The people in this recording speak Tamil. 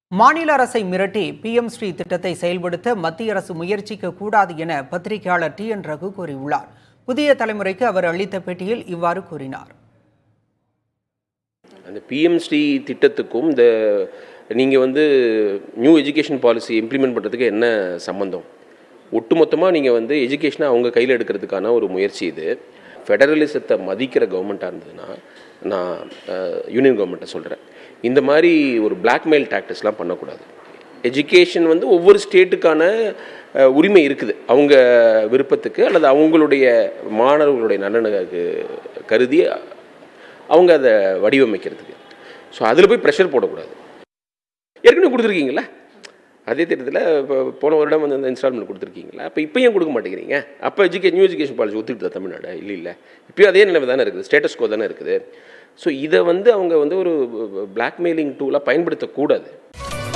மாநில அரசை மிரட்டி பிஎம் ஸ்ரீ திட்டத்தை செயல்படுத்த மத்திய அரசு முயற்சிக்க கூடாது என பத்திரிகையாளர் டி என் ரகு கூறியுள்ளார் புதிய தலைமுறைக்கு அவர் அளித்த பேட்டியில் இவ்வாறு கூறினார் அந்த பிஎம் ஸ்ரீ திட்டத்துக்கும் இந்த நீங்கள் வந்து நியூ எஜுகேஷன் பாலிசி இம்ப்ளிமெண்ட் பண்ணுறதுக்கு என்ன சம்மந்தம் ஒட்டுமொத்தமாக நீங்கள் வந்து எஜுகேஷனை அவங்க கையில் எடுக்கிறதுக்கான ஒரு முயற்சி இது ஃபெடரலிசத்தை மதிக்கிற கவர்மெண்ட்டாக இருந்ததுன்னா நான் யூனியன் கவர்மெண்ட்டை சொல்கிறேன் இந்த மாதிரி ஒரு பிளாக்மெயில் டாக்டிஸ்லாம் பண்ணக்கூடாது எஜுகேஷன் வந்து ஒவ்வொரு ஸ்டேட்டுக்கான அஹ், உரிமை இருக்குது அவங்க விருப்பத்துக்கு அல்லது அவங்களுடைய மாணவர்களுடைய நலனுக்கு கருதி அவங்க அதை வடிவமைக்கிறதுக்கு ஸோ அதில் போய் ப்ரெஷர் போடக்கூடாது ஏற்கனவே கொடுத்துருக்கீங்களா அதே திட்டத்தில் இப்போ போன வருடம் வந்து அந்த இன்ஸ்டால்மெண்ட் கொடுத்துருக்கீங்களா அப்போ இப்போ ஏன் கொடுக்க மாட்டேங்கிறீங்க அப்போ எஜுகே நியூ எஜுகேஷன் பாலிசி ஒத்துக்கிட்டு தமிழ்நாடு இல்லை இல்லை இப்போயும் அதே நிலைமை தானே இருக்குது ஸ்டேட்டஸ் கோ தானே இருக்குது ஸோ இதை வந்து அவங்க வந்து ஒரு பிளாக்மெயிலிங் டூலாக பயன்படுத்தக்கூடாது